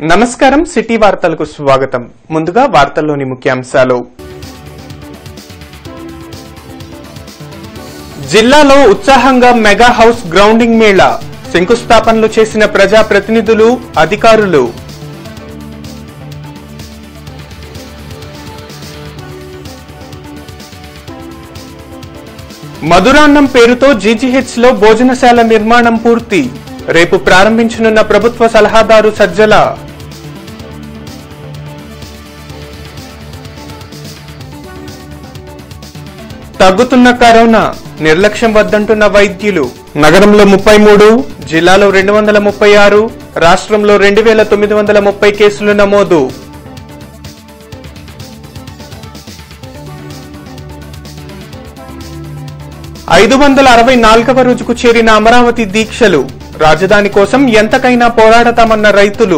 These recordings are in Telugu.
నమస్కారం సిటీ వార్తలకు స్వాగతం ముందుగా వార్తల్లోని ముఖ్యాంశాలు జిల్లాలో ఉత్సాహంగా మెగా హౌస్ గ్రౌండింగ్ మేళా శంకుస్థాపనలు చేసిన ప్రజా ప్రతినిధులు అధికారులు మధురాన్నం పేరుతో జీజీహెచ్ లో భోజనశాల నిర్మాణం పూర్తి రేపు ప్రారంభించనున్న ప్రభుత్వ సలహాదారు సజ్జల తగ్గుతున్న కరోనా నిర్లక్ష్యం వద్దంటున్న వైద్యులు నగరంలో ముప్పై మూడు జిల్లాలో రెండు వందల ముప్పై ఆరు రాష్ట్రంలో రెండు వేల తొమ్మిది వందల ముప్పై కేసులు నమోదు ఐదు వందల అరవై నాలుగవ రోజుకు చేరిన అమరావతి దీక్షలు రాజధాని కోసం ఎంతకైనా పోరాడతామన్న రైతులు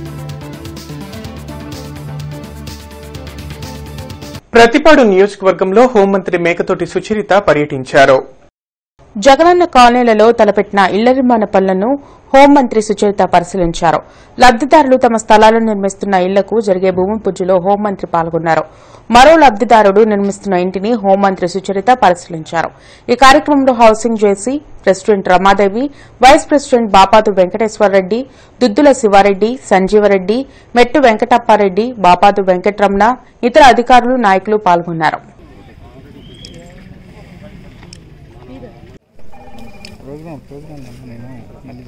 ప్రతిపాడు నియోజకవర్గంలో హోంమంత్రి మేకతోటి సుచరిత పర్యటించారు జగనన్న కాలనీలలో తలపెట్టిన ఇళ్ల నిర్మాణ పనులను హోంమంత్రి సుచరిత పరిశీలించారు లబ్దిదారులు తమ స్థలాలను నిర్మిస్తున్న ఇళ్లకు జరిగే భూమి పూజలో హోంమంత్రి పాల్గొన్నారు మరో లబ్దిదారుడు నిర్మిస్తున్న ఇంటిని హోంమంత్రి సుచరిత పరిశీలించారు ఈ కార్యక్రమంలో housing JC president Ramadevi vice president Bapadu Venkateswara Reddy Duddula Siva Reddy Sanjeeva Reddy Mettu Venkatappa Reddy బాపాదు Venkataramana ఇతర అధికారులు నాయకులు పాల్గొన్నారు ప్రోగ్రామ్ ప్రోగ్రామ్ అన్నా నేను మళ్ళీ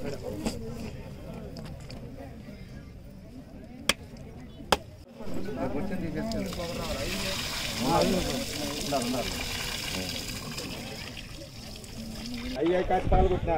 అయ్యా కాచి పాల్గొట్టినా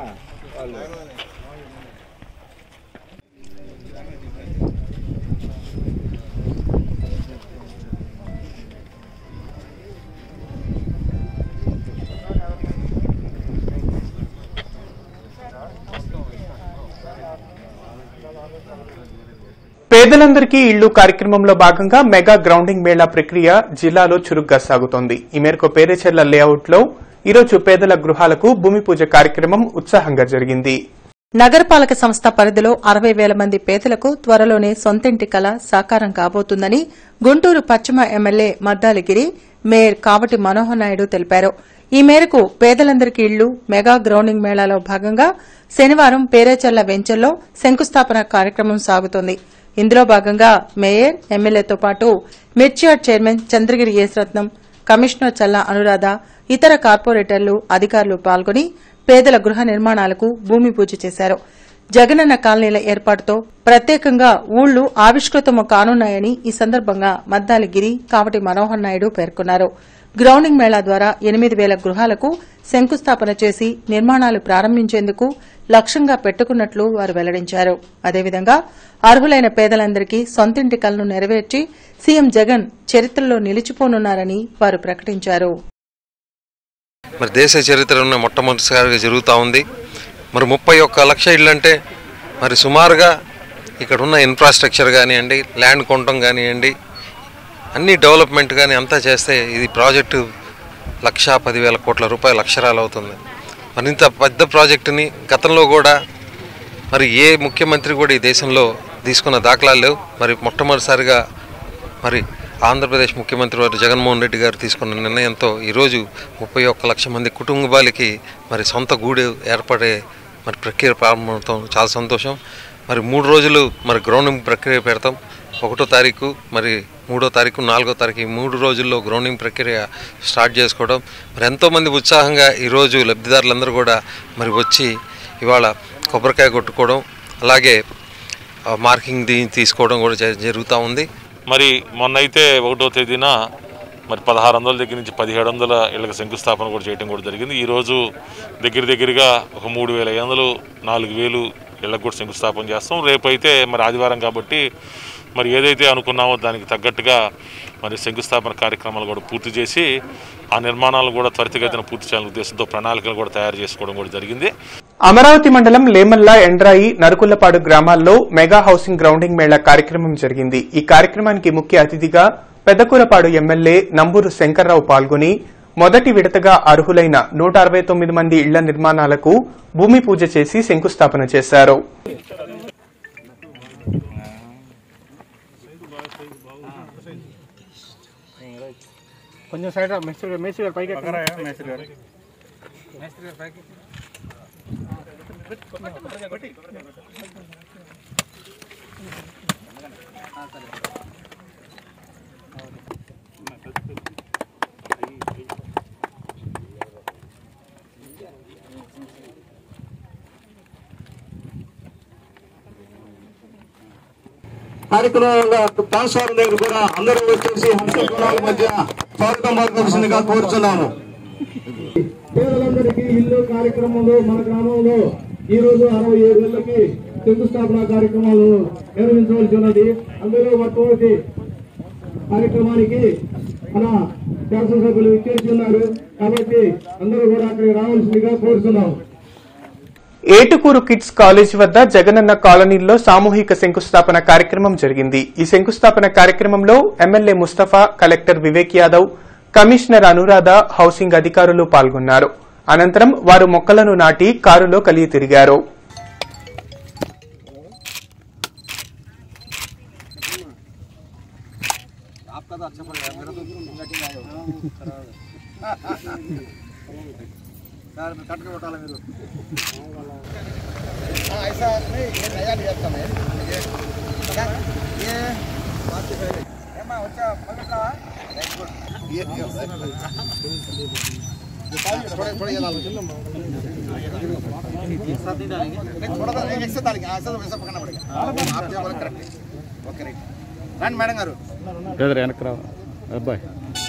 పేదలందరికీ ఇళ్లు కార్యక్రమంలో భాగంగా మెగా గ్రౌండింగ్ మేళా ప్రక్రియ జిల్లాలో చురుగ్గా సాగుతోంది ఈ మేరకు పేరేచెర్ల లేఅవుట్ లో ఈరోజు పేదల గృహాలకు భూమి పూజ కార్యక్రమం ఉత్సాహంగా జరిగింది నగరపాలక సంస్థ పరిధిలో అరవై వేల మంది పేదలకు త్వరలోనే సొంతింటి కల సాకారం కాబోతుందని గుంటూరు పశ్చిమ ఎమ్మెల్యే మద్దాలిగిరి మేయర్ కావటి మనోహర్ నాయుడు తెలిపారు ఈ మేరకు పేదలందరికీ ఇళ్లు మెగా గ్రౌండింగ్ మేళాలో భాగంగా శనివారం పేరేచర్ల వెంచర్లో శంకుస్థాపన కార్యక్రమం సాగుతోంది ఇందులో భాగంగా మేయర్ ఎమ్మెల్యేతో పాటు మిర్చియార్డ్ చైర్మన్ చంద్రగిరి యేసరత్నం కమిషనర్ చల్లా అనురాధ ఇతర కార్పొరేటర్లు అధికారులు పాల్గొని పేదల గృహ నిర్మాణాలకు భూమి పూజ చేశారు జగనన్న కాలనీల ఏర్పాటుతో ప్రత్యేకంగా ఊళ్లు ఆవిష్కృతము కానున్నాయని ఈ సందర్భంగా మద్దాలిగిరి కావటి మనోహర్ నాయుడు పేర్కొన్నారు గ్రౌండింగ్ మేళా ద్వారా ఎనిమిది వేల గృహాలకు శంకుస్థాపన చేసి నిర్మాణాలు ప్రారంభించేందుకు లక్ష్యంగా పెట్టుకున్నట్లు వారు వెల్లడించారు అదేవిధంగా అర్హులైన పేదలందరికీ సొంతింటి కలను నెరవేర్చి సీఎం జగన్ చరిత్రలో నిలిచిపోనున్నారని వారు ప్రకటించారు మరి దేశ చరిత్రలో మొట్టమొదటిసారిగా జరుగుతూ ఉంది మరి ముప్పై ఒక్క లక్ష ఇళ్ళు అంటే మరి సుమారుగా ఇక్కడ ఉన్న ఇన్ఫ్రాస్ట్రక్చర్ కానివ్వండి ల్యాండ్ కొనటం కానివ్వండి అన్ని డెవలప్మెంట్ కానీ అంతా చేస్తే ఇది ప్రాజెక్టు లక్ష పదివేల కోట్ల రూపాయల అక్షరాలు అవుతుంది మరి ఇంత పెద్ద ప్రాజెక్టుని గతంలో కూడా మరి ఏ ముఖ్యమంత్రి కూడా ఈ దేశంలో తీసుకున్న దాఖలాలు లేవు మరి మొట్టమొదటిసారిగా మరి ఆంధ్రప్రదేశ్ ముఖ్యమంత్రి వారు జగన్మోహన్ రెడ్డి గారు తీసుకున్న నిర్ణయంతో ఈరోజు ముప్పై ఒక్క లక్ష మంది కుటుంబాలకి మరి సొంత గూడు ఏర్పడే మరి ప్రక్రియ ప్రారంభమవుతాం చాలా సంతోషం మరి మూడు రోజులు మరి గ్రౌండింగ్ ప్రక్రియ పెడతాం ఒకటో తారీఖు మరి మూడో తారీఖు నాలుగో తారీఖు ఈ మూడు రోజుల్లో గ్రౌండింగ్ ప్రక్రియ స్టార్ట్ చేసుకోవడం మరి ఎంతోమంది ఉత్సాహంగా ఈరోజు లబ్ధిదారులందరూ కూడా మరి వచ్చి ఇవాళ కొబ్బరికాయ కొట్టుకోవడం అలాగే ఆ, మార్కింగ్ దీ తీసుకోవడం కూడా జ- జరుగుతూ ఉంది మరి మొన్న అయితే ఒకటో తేదీన మరి పదహారు వందల దగ్గర నుంచి పదిహేడు వందల ఇళ్ళకి శంకుస్థాపన కూడా చేయడం కూడా జరిగింది ఈరోజు దగ్గర దగ్గరగా ఒక మూడు వేల ఐదు వందలు నాలుగు వేలు ఇళ్ళకు కూడా శంకుస్థాపన చేస్తాం రేపు అయితే మరి ఆదివారం కాబట్టి మరి ఏదైతే అనుకున్నామో దానికి తగ్గట్టుగా మరి శంకుస్థాపన కార్యక్రమాలు కూడా పూర్తి చేసి ఆ నిర్మాణాలు కూడా త్వరితగతిన పూర్తి చేయాలనే ఉద్దేశంతో ప్రణాళికలు కూడా తయారు చేసుకోవడం కూడా జరిగింది అమరావతి మండలం లేమల్ల ఎండ్రాయి నరుకుల్లపాడు గ్రామాల్లో మెగా హౌసింగ్ గ్రౌండింగ్ మేళా కార్యక్రమం జరిగింది ఈ కార్యక్రమానికి ముఖ్య అతిథిగా పెద్దకూరపాడు ఎమ్మెల్యే నంబూరు శంకర్రావు పాల్గొని మొదటి విడతగా అర్హులైన నూట అరవై తొమ్మిది మంది ఇళ్ల నిర్మాణాలకు భూమి పూజ చేసి శంకుస్థాపన చేశారు కొంచెం సైడ్ రా మేస్త్రి గారు మేస్త్రి గారు పైకి ఎక్కరా మేస్త్రి గారు కార్యక్రమంగా ట్రాన్స్ఫార్మర్ దగ్గర కూడా అందరూ వచ్చేసి హంసకులాల మధ్య స్వాగతం పలకవలసిందిగా కోరుతున్నాము పేదలందరికీ ఇల్లు కార్యక్రమంలో మన గ్రామంలో ఈ రోజు అరవై ఏడు ఏళ్ళకి శంకుస్థాపన కార్యక్రమాలు నిర్వహించవలసి ఉన్నది అందులో మొట్టమొదటి కార్యక్రమానికి మన శాసనసభ్యులు ఇచ్చేసి ఉన్నారు కాబట్టి అందరూ కూడా అక్కడికి రావాల్సిందిగా కోరుతున్నాం ఏటుకూరు కిడ్స్ కాలేజ్ వద్ద జగనన్న కాలనీలో సామూహిక శంకుస్థాపన కార్యక్రమం జరిగింది ఈ శంకుస్థాపన కార్యక్రమంలో MLA Mustafa collector Vivek Yadav commissioner Anuradha housing అధికారులు పాల్గొన్నారు అనంతరం వారు మొక్కలను నాటి కారులో కలిగి తిరిగారు రండి మేడం గారు వెనక్కి రా అబ్బాయి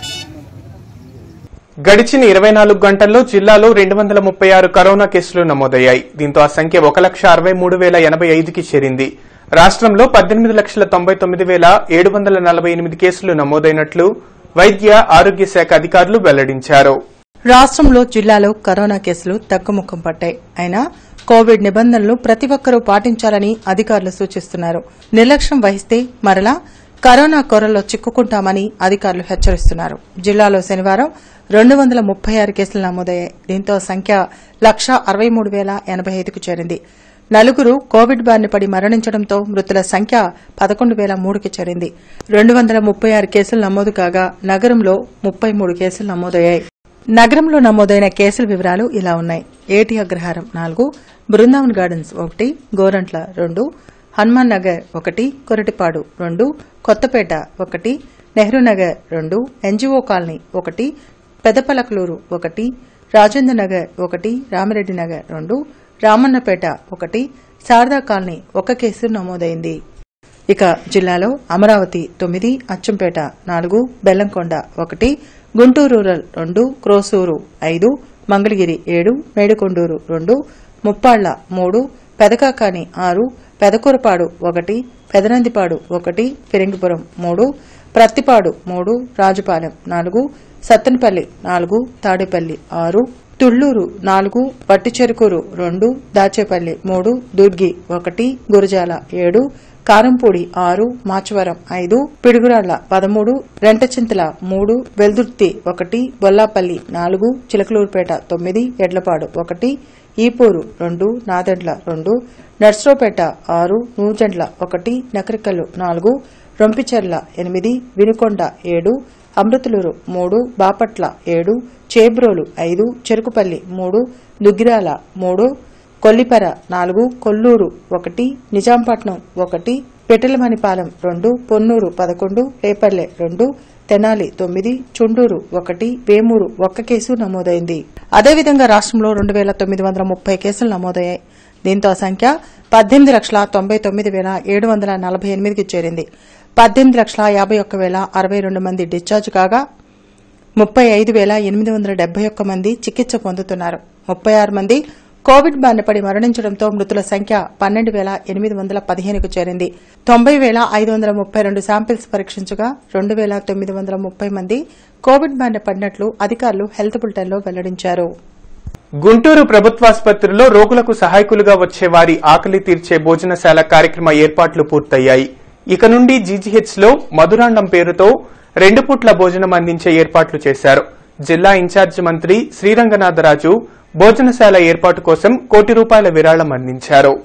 గడిచిన ఇరవై నాలుగు గంటల్లో జిల్లాలో రెండు వందల ముప్పై ఆరు కరోనా కేసులు నమోదయ్యాయి దీంతో ఆ సంఖ్య ఒక లక్ష అరవై మూడు వేల ఎనభై ఐదుకి చేరింది రాష్ట్రంలో పద్దెనిమిది లక్షల తొంభై తొమ్మిది వేల ఏడు వందల నలభై ఎనిమిది కేసులు నమోదైనట్లు వైద్య ఆరోగ్య శాఖ అధికారులు వెల్లడించారు రాష్ట్రంలో జిల్లాలో కరోనా కేసులు తగ్గుముఖం పట్టాయి అయినా కోవిడ్ నిబంధనలు ప్రతి ఒక్కరూ పాటించాలని అధికారులు సూచిస్తున్నారు నిర్లక్ష్యం వహిస్తే మరలా కరోనా కొరల్లో చిక్కుకుంటామని అధికారులు హెచ్చరిస్తున్నారు జిల్లాలో శనివారం రెండు వందల ముప్పై ఆరు కేసులు నమోదయ్యాయి దీంతో సంఖ్య లక్ష అరవై మూడు వేల ఎనభై ఐదుకు చేరింది నలుగురు కోవిడ్ బారిన పడి మరణించడంతో మృతుల సంఖ్య పదకొండు వేల మూడుకి చేరింది రెండు వందల ముప్పై ఆరు కేసులు నమోదు కాగా నగరంలో ముప్పై మూడు కేసులు నమోదయ్యాయి నగరంలో నమోదైన కేసుల వివరాలు ఇలా ఉన్నాయి ఏటి అగ్రహారం నాలుగు బృందావన్ గార్డెన్స్ ఒకటి గోరంట్ల రెండు హనుమాన్ నగర్ ఒకటి కొరటిపాడు రెండు కొత్తపేట ఒకటి నెహ్రూ నగర్ రెండు ఎన్జీఓ కాలనీ ఒకటి పెదపలకలూరు ఒకటి రాజేంద్ర నగర్ ఒకటి రామిరెడ్డి నగర్ రెండు రామన్నపేట ఒకటి శారదా కాలనీ ఒక కేసు నమోదైంది ఇక జిల్లాలో అమరావతి తొమ్మిది అచ్చంపేట నాలుగు బెల్లంకొండ ఒకటి గుంటూరు రూరల్ రెండు క్రోసూరు ఐదు మంగళగిరి ఏడు మేడుకొండూరు రెండు ముప్పాళ్ల మూడు పెదకాకాని ఆరు పెదకూరపాడు ఒకటి పెదనందిపాడు ఒకటి ఫిరంగిపురం మూడు ప్రత్తిపాడు మూడు రాజుపాలెం నాలుగు సత్తెనపల్లి నాలుగు తాడేపల్లి ఆరు తుళ్లూరు నాలుగు వట్టిచెరుకూరు రెండు దాచేపల్లి మూడు దుర్గి ఒకటి గురజాల ఏడు కారంపూడి ఆరు మాచవరం ఐదు పిడుగురాళ్ల పదమూడు రెంటచింతల మూడు వెల్దుర్తి ఒకటి బొల్లాపల్లి నాలుగు చిలకలూరుపేట తొమ్మిది ఎడ్లపాడు ఒకటి ఈపూరు రెండు నాదెండ్ల రెండు నర్సరావుపేట ఆరు నూజెండ్ల ఒకటి నకరికల్లు నాలుగు రొంపిచెర్ల ఎనిమిది వినుకొండ ఏడు అమృతలూరు మూడు బాపట్ల ఏడు చేబ్రోలు ఐదు చెరుకుపల్లి మూడు దుగ్గిరాల మూడు కొల్లిపర నాలుగు కొల్లూరు ఒకటి నిజాంపట్నం ఒకటి పెటలమణిపాలెం రెండు పొన్నూరు పదకొండు రేపల్లె రెండు తెనాలి తొమ్మిది చుండూరు ఒకటి వేమూరు ఒక్క కేసు నమోదైంది అదేవిధంగా రాష్ట్రంలో రెండు వేల తొమ్మిది వందల ముప్పై కేసులు నమోదయ్యాయి దీంతో ఆ సంఖ్య పద్దెనిమిది లక్షల తొంభై తొమ్మిది వేల ఏడు వందల నలభై ఎనిమిదికి చేరింది పద్దెనిమిది లక్షల యాభై ఒక్క వేల అరవై రెండు మంది డిశ్చార్జ్ కాగా ముప్పై ఐదు వేల ఎనిమిది వందల డెబ్బై ఒక్క మంది చికిత్స పొందుతున్నారు ముప్పై ఆరు మంది కోవిడ్ బారిన పడి మరణించడంతో మృతుల సంఖ్య పన్నెండు వేల ఎనిమిది వందల పదిహేనుకు చేరింది తొంభై వేల ఐదు వందల ముప్పై రెండు శాంపిల్స్ పరీక్షించగా రెండు వేల తొమ్మిది వందల ముప్పై మంది కోవిడ్ బారిన పడినట్లు అధికారులు హెల్త్ బులెటిన్లో వెల్లడించారు గుంటూరు ప్రభుత్వాసుపత్రిలో రోగులకు సహాయకులుగా వచ్చే వారి ఆకలి తీర్చే భోజనశాల కార్యక్రమ ఏర్పాట్లు పూర్తయ్యాయి ఇక నుండి జీజీహెచ్ లో మధురాండం పేరుతో రెండు పూట్ల భోజనం అందించే ఏర్పాట్లు చేశారు జిల్లా ఇన్ఛార్జి మంత్రి శ్రీరంగనాథరాజు భోజనశాల ఏర్పాటు కోసం కోటి రూపాయల విరాళం అందించారు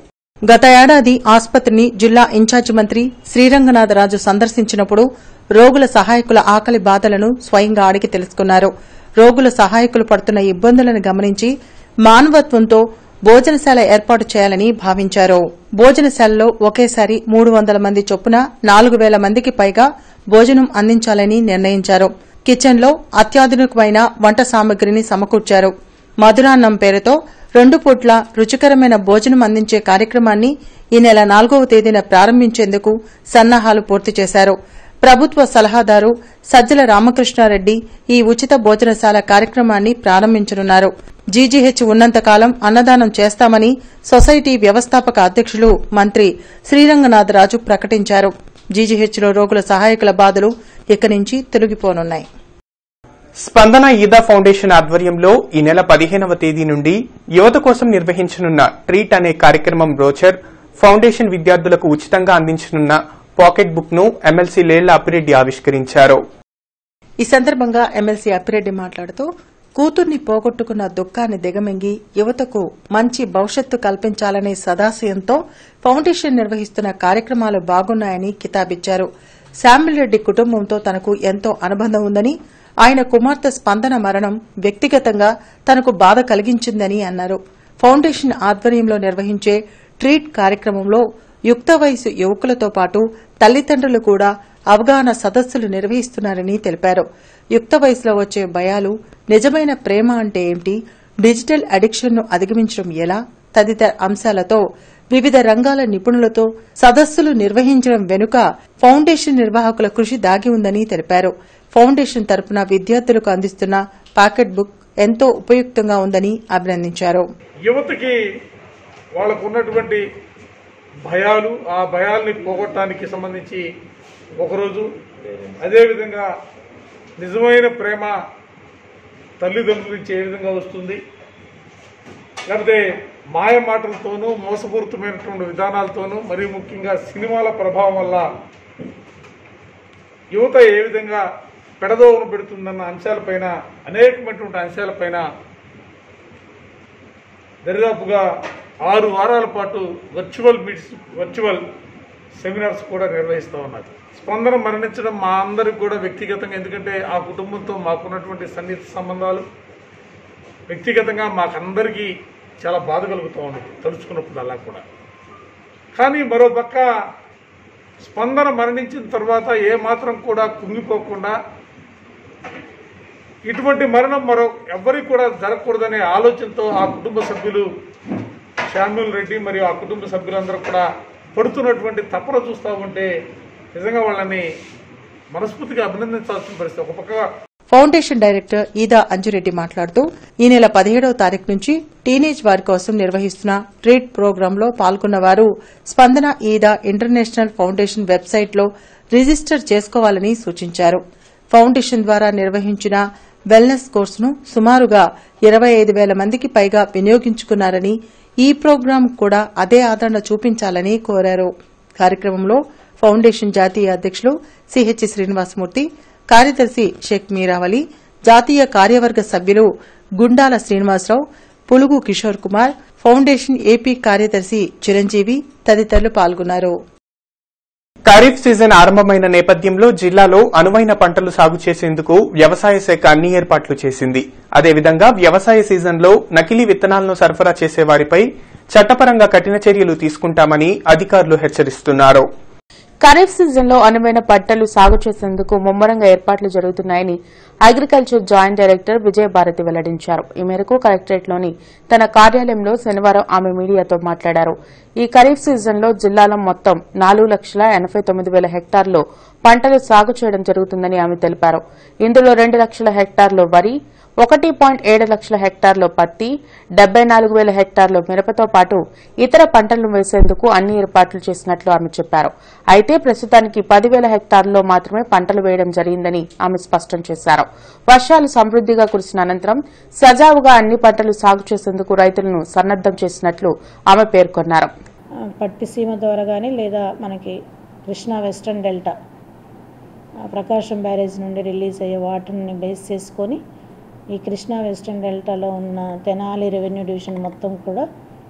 గత ఏడాది ఆసుపత్రిని జిల్లా ఇన్ఛార్జి మంత్రి శ్రీరంగనాథరాజు సందర్శించినప్పుడు రోగుల సహాయకుల ఆకలి బాధలను స్వయంగా అడిగి తెలుసుకున్నారు రోగుల సహాయకులు పడుతున్న ఇబ్బందులను గమనించి మానవత్వంతో భోజనశాల ఏర్పాటు చేయాలని భావించారు భోజనశాలలో ఒకేసారి మూడు వందల మంది చొప్పున నాలుగు వేల మందికి పైగా భోజనం అందించాలని నిర్ణయించారు కిచెన్లో అత్యాధునికమైన వంట సామగ్రిని సమకూర్చారు మధురాన్నం పేరుతో రెండు పూట్ల రుచికరమైన భోజనం అందించే కార్యక్రమాన్ని ఈ నెల నాలుగవ తేదీన ప్రారంభించేందుకు సన్నాహాలు పూర్తి చేశారు ప్రభుత్వ సలహాదారు సజ్జల రామకృష్ణారెడ్డి ఈ ఉచిత భోజనశాల కార్యక్రమాన్ని ప్రారంభించనున్నారు జీజీహెచ్ ఉన్నంతకాలం అన్నదానం చేస్తామని సొసైటీ వ్యవస్థాపక అధ్యక్షులు మంత్రి శ్రీరంగనాథరాజు ప్రకటించారు జీజీహెచ్లో రోగుల సహాయకుల బాధలు ఇక నుంచి తొలగిపోనున్నాయి స్పందన ఈదా ఫౌండేషన్ ఆధ్వర్యంలో ఈ నెల పదిహేనవ తేదీ నుండి యువత కోసం నిర్వహించనున్న ట్రీట్ అనే కార్యక్రమం బ్రోచర్ ఫౌండేషన్ విద్యార్థులకు ఉచితంగా అందించనున్న పాకెట్ బుక్ ను ఎమ్మెల్సీ లేళ్ల అప్పిరెడ్డి ఆవిష్కరించారు ఈ సందర్భంగా ఎమ్మెల్సీ అప్పిరెడ్డి మాట్లాడుతూ కూతుర్ని పోగొట్టుకున్న దుఃఖాన్ని దిగమింగి యువతకు మంచి భవిష్యత్తు కల్పించాలనే సదాశయంతో ఫౌండేషన్ నిర్వహిస్తున్న కార్యక్రమాలు బాగున్నాయని కితాబిచ్చారు శామిల్రెడ్డి కుటుంబంతో తనకు ఎంతో అనుబంధం ఉందని ఆయన కుమార్తె స్పందన మరణం వ్యక్తిగతంగా తనకు బాధ కలిగించిందని అన్నారు ఫౌండేషన్ ఆధ్వర్యంలో నిర్వహించే ట్రీట్ కార్యక్రమంలో యుక్త వయసు యువకులతో పాటు తల్లిదండ్రులు కూడా అవగాహన సదస్సులు నిర్వహిస్తున్నారని తెలిపారు యుక్త వయసులో వచ్చే భయాలు నిజమైన ప్రేమ అంటే ఏమిటి డిజిటల్ అడిక్షన్ ను అధిగమించడం ఎలా తదితర అంశాలతో వివిధ రంగాల నిపుణులతో సదస్సులు నిర్వహించడం వెనుక ఫౌండేషన్ నిర్వాహకుల కృషి దాగి ఉందని తెలిపారు ఫౌండేషన్ తరపున విద్యార్థులకు అందిస్తున్న పాకెట్ బుక్ ఎంతో ఉపయుక్తంగా ఉందని అభినందించారు యువతకి వాళ్ళకు ఉన్నటువంటి భయాలు ఆ భయాల్ని పోగొట్టడానికి సంబంధించి ఒకరోజు అదేవిధంగా నిజమైన ప్రేమ తల్లిదండ్రుల నుంచి ఏ విధంగా వస్తుంది లేకపోతే మాయ మాటలతోనూ మోసపూరితమైనటువంటి విధానాలతోనూ మరీ ముఖ్యంగా సినిమాల ప్రభావం వల్ల యువత ఏ విధంగా పెడదోవను పెడుతుందన్న అంశాలపైన అనేకమైనటువంటి అంశాలపైన దరిదాపుగా ఆరు వారాల పాటు వర్చువల్ మీట్స్ వర్చువల్ సెమినార్స్ కూడా నిర్వహిస్తూ ఉన్నారు స్పందన మరణించడం మా అందరికి కూడా వ్యక్తిగతంగా ఎందుకంటే ఆ కుటుంబంతో మాకున్నటువంటి సన్నిహిత సంబంధాలు వ్యక్తిగతంగా మాకందరికీ చాలా బాధ కలుగుతూ ఉండేది తలుచుకున్నప్పుడు అలా కూడా కానీ మరో పక్క స్పందన మరణించిన తర్వాత ఏ మాత్రం కూడా కుంగిపోకుండా ఇటువంటి మరణం మరో ఎవ్వరికి కూడా జరగకూడదనే ఆలోచనతో ఆ కుటుంబ సభ్యులు శ్యామ్యుల్ రెడ్డి మరియు ఆ కుటుంబ సభ్యులందరూ కూడా పడుతున్నటువంటి తపన చూస్తూ ఉంటే నిజంగా వాళ్ళని మనస్ఫూర్తిగా అభినందించాల్సిన పరిస్థితి ఒక పక్క ఫౌండేషన్ డైరెక్టర్ ఈదా అంజురెడ్డి మాట్లాడుతూ ఈ నెల పదిహేడవ తారీఖు నుంచి టీనేజ్ వారి కోసం నిర్వహిస్తున్న ట్రీట్ ప్రోగ్రాంలో పాల్గొన్న వారు స్పందన ఈదా ఇంటర్నేషనల్ ఫౌండేషన్ వెబ్సైట్లో రిజిస్టర్ చేసుకోవాలని సూచించారు ఫౌండేషన్ ద్వారా నిర్వహించిన వెల్నెస్ కోర్సును సుమారుగా ఇరవై ఐదు వేల మందికి పైగా వినియోగించుకున్నారని ఈ ప్రోగ్రాం కూడా అదే ఆదరణ చూపించాలని కోరారు కార్యక్రమంలో ఫౌండేషన్ జాతీయ అధ్యక్షులు సిహెచ్ శ్రీనివాసమూర్తి కార్యదర్శి షేక్ మీరావలి జాతీయ కార్యవర్గ సభ్యులు గుండాల శ్రీనివాసరావు పులుగు కిషోర్ కుమార్ ఫౌండేషన్ ఏపీ కార్యదర్శి చిరంజీవి తదితరులు పాల్గొన్నారు ఖరీఫ్ సీజన్ ఆరంభమైన నేపథ్యంలో జిల్లాలో అనువైన పంటలు సాగు చేసేందుకు వ్యవసాయ శాఖ అన్ని ఏర్పాట్లు చేసింది అదేవిధంగా వ్యవసాయ సీజన్లో నకిలీ విత్తనాలను సరఫరా చేసే వారిపై చట్టపరంగా కఠిన చర్యలు తీసుకుంటామని అధికారులు హెచ్చరిస్తున్నారు ఖరీఫ్ సీజన్లో అనువైన పంటలు సాగు చేసేందుకు ముమ్మరంగా ఏర్పాట్లు జరుగుతున్నాయని అగ్రికల్చర్ జాయింట్ డైరెక్టర్ విజయభారతి వెల్లడించారు ఈ మేరకు కలెక్టరేట్లోని తన కార్యాలయంలో శనివారం ఆమె మీడియాతో మాట్లాడారు ఈ ఖరీఫ్ సీజన్లో జిల్లాలో మొత్తం నాలుగు లక్షల ఎనబై తొమ్మిది వేల హెక్టార్లో పంటలు సాగు చేయడం జరుగుతుందని ఆమె తెలిపారు ఇందులో రెండు లక్షల హెక్టార్లో వరి ఒకటి పాయింట్ ఏడు లక్షల హెక్టార్లో పత్తి డెబ్బై నాలుగు వేల హెక్టార్లో మిరపతో పాటు ఇతర పంటలను వేసేందుకు అన్ని ఏర్పాట్లు చేసినట్లు ఆమె చెప్పారు అయితే ప్రస్తుతానికి పదివేల హెక్టార్లలో మాత్రమే పంటలు వేయడం జరిగిందని ఆమె స్పష్టం చేశారు వర్షాలు సమృద్దిగా కురిసిన అనంతరం సజావుగా అన్ని పంటలు సాగు చేసేందుకు రైతులను సన్నద్దం చేసినట్లు ఆమె పేర్కొన్నారు పట్టిసీమ ద్వారా కానీ లేదా మనకి కృష్ణా వెస్ట్రన్ డెల్టా ఆ ప్రకాశం బ్యారేజ్ నుండి రిలీజ్ అయ్యే వాటర్ని బేస్ చేసుకొని ఈ కృష్ణా వెస్ట్రన్ డెల్టాలో ఉన్న తెనాలి రెవెన్యూ డివిజన్ మొత్తం కూడా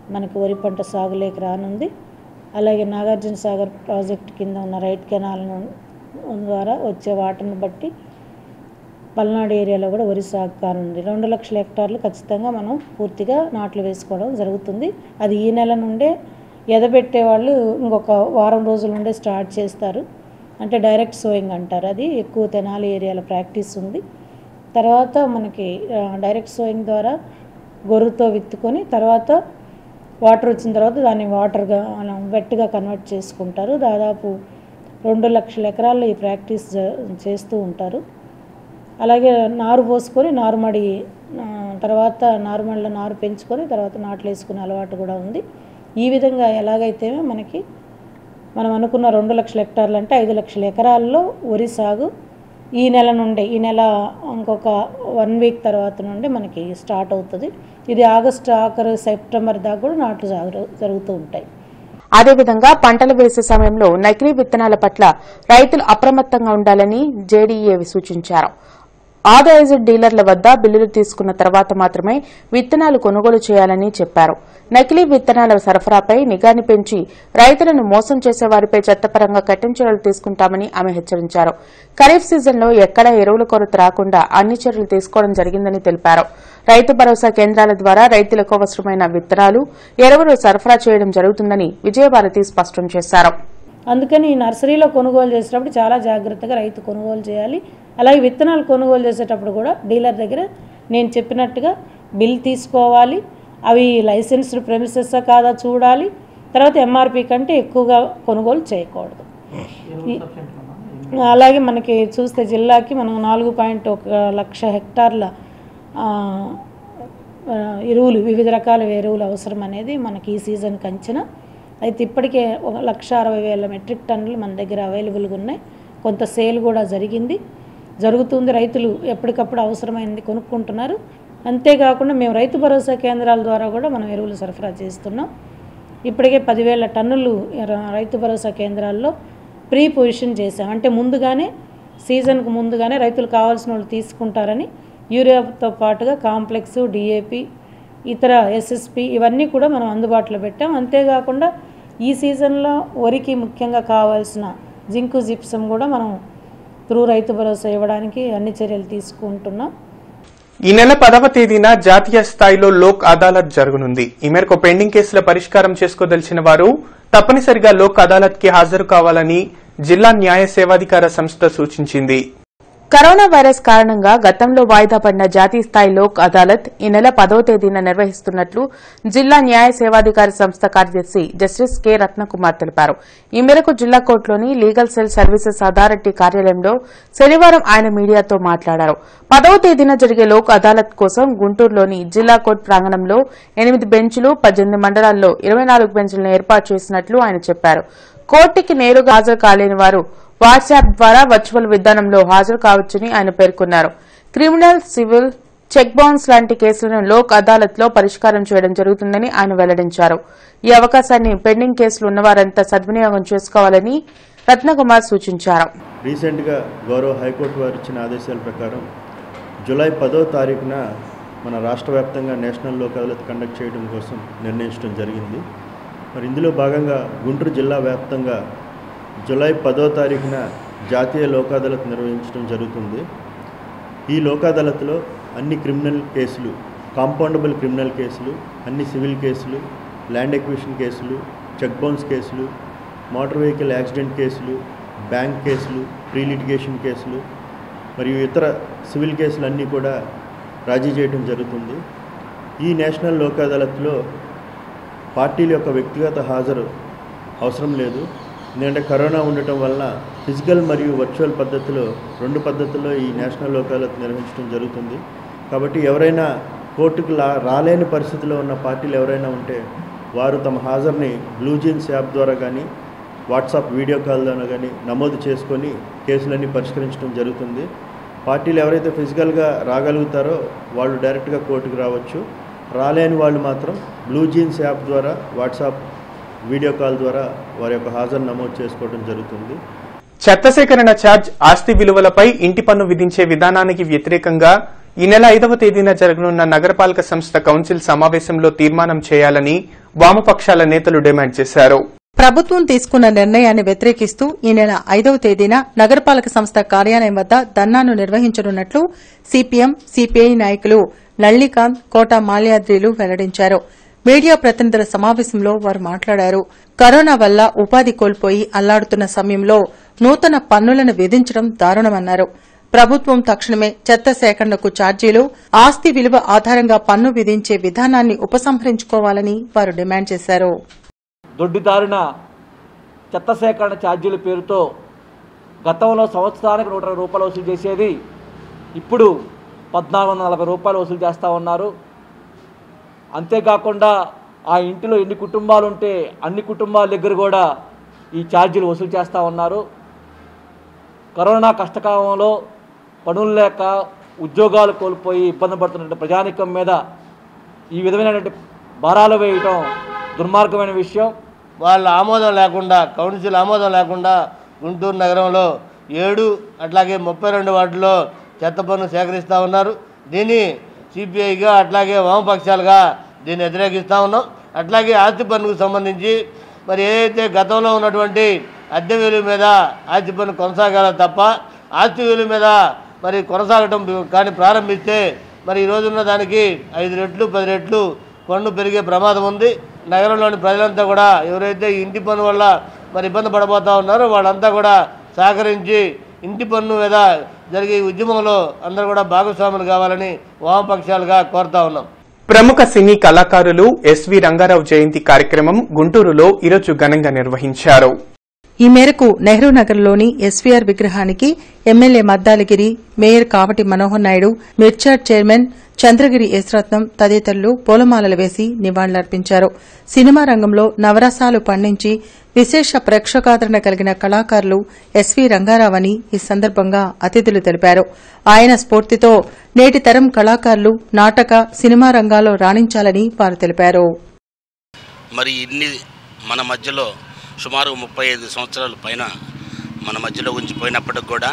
మనకి వరి పంట సాగులేకి రానుంది అలాగే నాగార్జున సాగర్ ప్రాజెక్ట్ కింద ఉన్న రైట్ కెనాల్ ద్వారా వచ్చే వాటర్ని బట్టి పల్నాడు ఏరియాలో కూడా వరి సాగు కానుంది రెండు లక్షల హెక్టార్లు ఖచ్చితంగా మనం పూర్తిగా నాట్లు వేసుకోవడం జరుగుతుంది అది ఈ నెల నుండే ఎదబెట్టే వాళ్ళు ఇంకొక వారం రోజుల నుండే స్టార్ట్ చేస్తారు అంటే డైరెక్ట్ సోయింగ్ అంటారు అది ఎక్కువ తెనాలి ఏరియాలో ప్రాక్టీస్ ఉంది తర్వాత మనకి ఆ, డైరెక్ట్ సోయింగ్ ద్వారా గొర్రుతో విత్తుకొని తర్వాత వాటర్ వచ్చిన తర్వాత దాన్ని వాటర్గా మనం వెట్గా కన్వర్ట్ చేసుకుంటారు దాదాపు రెండు లక్షల ఎకరాల్లో ఈ ప్రాక్టీస్ జ- చేస్తూ ఉంటారు అలాగే నారు పోసుకొని నారుమడి ఆ, తర్వాత నారుమడిలో నారు పెంచుకొని తర్వాత నాట్లు వేసుకునే అలవాటు కూడా ఉంది ఈ విధంగా ఎలాగైతే మనకి మనం అనుకున్న రెండు లక్షల హెక్టార్లు అంటే ఐదు లక్షల ఎకరాల్లో వరి సాగు ఈ నెల నుండి ఈ నెల ఇంకొక వన్ వీక్ తర్వాత నుండి మనకి స్టార్ట్ అవుతుంది ఇది ఆగస్టు ఆఖరు సెప్టెంబర్ దాకా కూడా నాట్లు సాగు జరుగుతూ ఉంటాయి అదేవిధంగా పంటలు వేసే సమయంలో నకిలీ విత్తనాల పట్ల రైతులు అప్రమత్తంగా ఉండాలని జేడీఏ సూచించారు ఆథరైజ్డ్ డీలర్ల వద్ద బిల్లులు తీసుకున్న తర్వాత మాత్రమే విత్తనాలు కొనుగోలు చేయాలని చెప్పారు నకిలీ విత్తనాల సరఫరాపై నిగాని పెంచి రైతులను మోసం చేసే వారిపై చట్టపరంగా కఠిన చర్యలు తీసుకుంటామని ఆమె హెచ్చరించారు ఖరీఫ్ సీజన్లో ఎక్కడా ఎరువుల కొరత రాకుండా అన్ని చర్యలు తీసుకోవడం జరిగిందని తెలిపారు రైతు భరోసా కేంద్రాల ద్వారా రైతులకు అవసరమైన విత్తనాలు ఎరువులు సరఫరా చేయడం జరుగుతుందని విజయభారతి స్పష్టం చేశారు అందుకని ఈ నర్సరీలో కొనుగోలు చేసేటప్పుడు చాలా జాగ్రత్తగా రైతు కొనుగోలు చేయాలి అలాగే విత్తనాలు కొనుగోలు చేసేటప్పుడు కూడా డీలర్ దగ్గర నేను చెప్పినట్టుగా బిల్ తీసుకోవాలి అవి లైసెన్స్డ్ ప్రెమిసెస్ కాదా చూడాలి తర్వాత ఎంఆర్పి కంటే ఎక్కువగా కొనుగోలు చేయకూడదు ఈ- అలాగే మనకి చూస్తే జిల్లాకి మనం నాలుగు పాయింట్ ఒక లక్ష హెక్టార్ల ఆ, ఆ, ఎరువులు వివిధ రకాల ఎరువులు అవసరం అనేది మనకి ఈ సీజన్కి అంచనా అయితే ఇప్పటికే ఒక లక్ష అరవై వేల మెట్రిక్ టన్నులు మన దగ్గర అవైలబుల్గా ఉన్నాయి కొంత సేల్ కూడా జరిగింది జరుగుతుంది రైతులు ఎప్పటికప్పుడు అవసరమైనది కొనుక్కుంటున్నారు అంతేకాకుండా మేము రైతు భరోసా కేంద్రాల ద్వారా కూడా మనం ఎరువులు సరఫరా చేస్తున్నాం ఇప్పటికే పదివేల టన్నులు ర- రైతు భరోసా కేంద్రాల్లో ప్రీ పొజిషన్ చేశాం అంటే ముందుగానే సీజన్కు ముందుగానే రైతులు కావాల్సిన వాళ్ళు తీసుకుంటారని యూరియాతో పాటుగా కాంప్లెక్స్ డిఏపి ఇతర ఎస్ఎస్పి ఇవన్నీ కూడా మనం అందుబాటులో పెట్టాం అంతేకాకుండా ఈ సీజన్లో వరికి ముఖ్యంగా కావాల్సిన జింకు జిప్సం కూడా మనం త్రూ రైతు భరోసా ఇవ్వడానికి అన్ని చర్యలు తీసుకుంటున్నాం ఈ నెల పదవ తేదీన జాతీయ స్థాయిలో లోక్ అదాలత్ జరగనుంది ఈ మేరకు పెండింగ్ కేసుల పరిష్కారం చేసుకోదలిచిన వారు తప్పనిసరిగా లోక్ అదాలత్ కి హాజరు కావాలని జిల్లా న్యాయ సేవాధికార సంస్థ సూచించింది కరోనా వైరస్ కారణంగా గతంలో వాయిదా పడిన జాతీయ స్థాయి లోక్ అదాలత్ ఈ నెల పదవ తేదీన నిర్వహిస్తున్నట్లు జిల్లా న్యాయ సేవాధికారి సంస్థ కార్యదర్శి జస్టిస్ కె రత్నకుమార్ తెలిపారు ఈ మేరకు జిల్లా కోర్టులోని లీగల్ సెల్ సర్వీసెస్ అథారిటీ కార్యాలయంలో శనివారం ఆయన మీడియాతో మాట్లాడారు పదవ తేదీన జరిగే లోక్ అదాలత్ కోసం గుంటూరులోని జిల్లా కోర్టు ప్రాంగణంలో ఎనిమిది బెంచ్లు పద్దెనిమిది మండలాల్లో ఇరవై నాలుగు బెంచ్లను ఏర్పాటు చేసినట్లు ఆయన చెప్పారు కోర్టుకి నేరుగా హాజరు కాలేని వారు వాట్సాప్ ద్వారా వర్చువల్ విధానంలో హాజరు కావచ్చని ఆయన పేర్కొన్నారు క్రిమినల్ సివిల్ చెక్ బౌన్స్ లాంటి కేసులను లోక్ అదాలత్ లో పరిష్కారం చేయడం జరుగుతుందని ఆయన వెల్లడించారు ఈ అవకాశాన్ని పెండింగ్ కేసులు ఉన్నవారంతా సద్వినియోగం చేసుకోవాలని రత్నకుమార్ సూచించారు రీసెంట్గా గౌరవ హైకోర్టు వారు ఇచ్చిన ఆదేశాల ప్రకారం జూలై పదో తారీఖున మన రాష్ట్ర వ్యాప్తంగా నేషనల్ లోక్ అదాలత్ కండక్ట్ చేయడం కోసం నిర్ణయించడం జరిగింది మరి ఇందులో భాగంగా గుంటూరు జిల్లా వ్యాప్తంగా జూలై పదో తారీఖున జాతీయ లోక్ అదాలత్ నిర్వహించడం జరుగుతుంది ఈ లోక్ అదాలత్లో అన్ని క్రిమినల్ కేసులు కాంపౌండబుల్ క్రిమినల్ కేసులు అన్ని సివిల్ కేసులు ల్యాండ్ ఎక్విషన్ కేసులు చెక్ బౌన్స్ కేసులు మోటార్ వెహికల్ యాక్సిడెంట్ కేసులు బ్యాంక్ కేసులు ప్రీ లిటిగేషన్ కేసులు మరియు ఇతర సివిల్ కేసులు అన్నీ కూడా రాజీ చేయడం జరుగుతుంది ఈ నేషనల్ లోక్ అదాలత్లో పార్టీల యొక్క వ్యక్తిగత హాజరు అవసరం లేదు ఎందుకంటే కరోనా ఉండటం వలన ఫిజికల్ మరియు వర్చువల్ పద్ధతిలో రెండు పద్ధతుల్లో ఈ నేషనల్ లోక్ అదాలత్ నిర్వహించడం జరుగుతుంది కాబట్టి ఎవరైనా కోర్టుకు లా రాలేని పరిస్థితిలో ఉన్న పార్టీలు ఎవరైనా ఉంటే వారు తమ హాజరుని బ్లూ జీన్స్ యాప్ ద్వారా కానీ వాట్సాప్ వీడియో కాల్ ద్వారా కానీ నమోదు చేసుకొని కేసులన్నీ పరిష్కరించడం జరుగుతుంది పార్టీలు ఎవరైతే ఫిజికల్గా రాగలుగుతారో వాళ్ళు డైరెక్ట్గా కోర్టుకు రావచ్చు రాలేని వాళ్ళు మాత్రం బ్లూ జీన్స్ యాప్ ద్వారా వాట్సాప్ వీడియో కాల్ ద్వారా వారి యొక్క హాజరు నమోదు చేసుకోవడం జరుగుతుంది చెత్త సేకరణ ఛార్జ్ ఆస్తి విలువలపై ఇంటి పన్ను విధించే విధానానికి వ్యతిరేకంగా ఈ నెల ఐదవ తేదీన జరగనున్న నగరపాలక సంస్థ కౌన్సిల్ సమావేశంలో తీర్మానం చేయాలని వామపక్షాల నేతలు డిమాండ్ చేశారు ప్రభుత్వం తీసుకున్న నిర్ణయాన్ని వ్యతిరేకిస్తూ ఈ నెల ఐదవ తేదీన నగరపాలక సంస్థ కార్యాలయం వద్ద ధర్నాను నిర్వహించనున్నట్లు సిపిఎం సిపిఐ నాయకులు నళికాంత్ కోట మాల్యాద్రిలు వెల్లడించారు మీడియా ప్రతినిధుల సమావేశంలో వారు మాట్లాడారు కరోనా వల్ల ఉపాధి కోల్పోయి అల్లాడుతున్న సమయంలో నూతన పన్నులను విధించడం దారుణమన్నారు ప్రభుత్వం తక్షణమే చెత్త సేకరణకు ఛార్జీలు ఆస్తి విలువ ఆధారంగా పన్ను విధించే విధానాన్ని ఉపసంహరించుకోవాలని వారు డిమాండ్ చేశారు దొడ్డిదారిన చెత్త సేకరణ ఛార్జీల పేరుతో గతంలో సంవత్సరానికి నూట ఇరవై రూపాయలు వసూలు చేసేది ఇప్పుడు పద్నాలుగు వందల నలభై రూపాయలు వసూలు చేస్తూ ఉన్నారు అంతేకాకుండా ఆ ఇంటిలో ఎన్ని కుటుంబాలు ఉంటే అన్ని కుటుంబాల దగ్గర కూడా ఈ ఛార్జీలు వసూలు చేస్తూ ఉన్నారు కరోనా కష్టకాలంలో పనులు లేక ఉద్యోగాలు కోల్పోయి ఇబ్బంది పడుతున్న ప్రజానికం మీద ఈ విధమైనటువంటి భారాలు వేయటం దుర్మార్గమైన విషయం వాళ్ళ ఆమోదం లేకుండా కౌన్సిల్ ఆమోదం లేకుండా గుంటూరు నగరంలో ఏడు అట్లాగే ముప్పై రెండు వార్డులో చెత్త పన్ను సేకరిస్తూ ఉన్నారు దీన్ని సిపిఐగా అట్లాగే వామపక్షాలుగా దీన్ని వ్యతిరేకిస్తూ ఉన్నాం అట్లాగే ఆస్తి పన్నుకు సంబంధించి మరి ఏదైతే గతంలో ఉన్నటువంటి అద్దె విలువ మీద ఆస్తి పన్ను కొనసాగాల తప్ప ఆస్తి విలువ మీద మరి కొనసాగటం కానీ ప్రారంభిస్తే మరి ఈ రోజున్న దానికి ఐదు రెట్లు పది రెట్లు పన్ను పెరిగే ప్రమాదం ఉంది నగరంలోని ప్రజలంతా కూడా ఎవరైతే ఈ ఇంటి పన్ను వల్ల మరి ఇబ్బంది పడబోతా ఉన్నారో వాళ్ళంతా కూడా సహకరించి ఇంటి పన్ను మీద జరిగే ఈ ఉద్యమంలో అందరూ కూడా భాగస్వాములు కావాలని వామపక్షాలుగా కోరుతా ఉన్నాం ప్రముఖ సినీ కళాకారులు ఎస్వి రంగారావు జయంతి కార్యక్రమం గుంటూరులో ఈరోజు ఘనంగా నిర్వహించారు ఈ మేరకు నెహ్రూ నగర్లోని ఎస్వీఆర్ విగ్రహానికి ఎమ్మెల్యే మద్దాలగిరి మేయర్ కావటి మనోహర్ నాయుడు మిర్చాడ్ చైర్మన్ చంద్రగిరి యశ్రత్నం తదితరులు పూలమాలలు వేసి నివాళులర్పించారు సినిమా రంగంలో నవరసాలు పండించి విశేష ప్రేక్షకాదరణ కలిగిన కళాకారులు ఎస్వీ రంగారావు అని ఈ సందర్భంగా అతిథులు తెలిపారు ఆయన స్ఫూర్తితో నేటి తరం కళాకారులు నాటక సినిమా రంగాల్లో రాణించాలని వారు తెలిపారు మరి ఇన్ని మన మధ్యలో సుమారు ముప్పై ఐదు సంవత్సరాల పైన మన మధ్యలో ఉంచిపోయినప్పటికి కూడా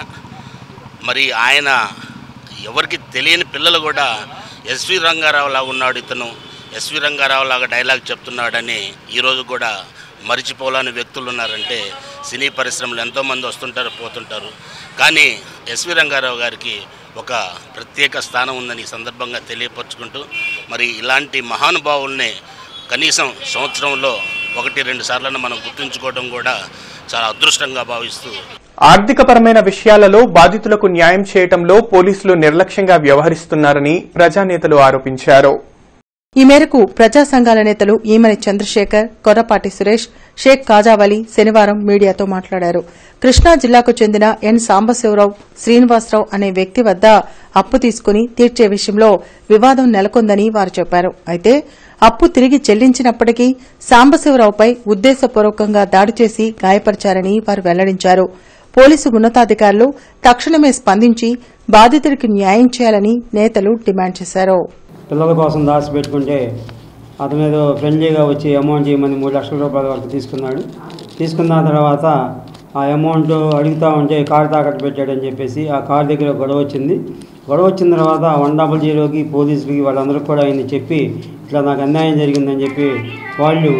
మరి ఆయన ఎవరికి తెలియని పిల్లలు కూడా ఎస్వి రంగారావు లాగా ఉన్నాడు ఇతను ఎస్వి రంగారావు లాగా డైలాగ్ చెప్తున్నాడని ఈరోజు కూడా మరిచిపోలేని వ్యక్తులు ఉన్నారంటే సినీ పరిశ్రమలు ఎంతోమంది వస్తుంటారు పోతుంటారు కానీ ఎస్వి రంగారావు గారికి ఒక ప్రత్యేక స్థానం ఉందని ఈ సందర్భంగా తెలియపరుచుకుంటూ మరి ఇలాంటి మహానుభావుల్ని కనీసం సంవత్సరంలో ఒకటి రెండు సార్లను మనం గుర్తుంచుకోవడం కూడా చాలా అదృష్టంగా భావిస్తూ ఆర్థికపరమైన విషయాలలో బాధితులకు న్యాయం చేయటంలో పోలీసులు నిర్లక్ష్యంగా వ్యవహరిస్తున్నారని ప్రజానేతలు ఆరోపించారు ఈ మేరకు ప్రజా సంఘాల నేతలు ఈమని చంద్రశేఖర్ కొర్రపాటి సురేష్ షేక్ కాజావలి శనివారం మీడియాతో మాట్లాడారు కృష్ణా జిల్లాకు చెందిన ఎన్ సాంబశివరావు శ్రీనివాసరావు అనే వ్యక్తి వద్ద అప్పు తీసుకుని తీర్చే విషయంలో వివాదం నెలకొందని వారు చెప్పారు అయితే అప్పు తిరిగి చెల్లించినప్పటికీ సాంబశివరావుపై ఉద్దేశపూర్వకంగా దాడి చేసి గాయపరిచారని వారు వెల్లడించారు పోలీసు ఉన్నతాధికారులు తక్షణమే స్పందించి బాధితుడికి న్యాయం చేయాలని నేతలు డిమాండ్ చేశారు పిల్లల కోసం దాచిపెట్టుకుంటే అతను ఏదో ఫ్రెండ్లీగా వచ్చి అమౌంట్ చేయమని మూడు లక్షల రూపాయల వరకు తీసుకున్నాడు తీసుకున్న తర్వాత ఆ అమౌంట్ అడుగుతా ఉంటే కారు తాకట్టు పెట్టాడని చెప్పేసి ఆ కారు దగ్గర గొడవ వచ్చింది గొడవ వచ్చిన తర్వాత వన్ డబల్ జీరోకి పోలీసులకి వాళ్ళందరికీ కూడా ఆయన చెప్పి ఇట్లా నాకు అన్యాయం జరిగిందని చెప్పి వాళ్ళు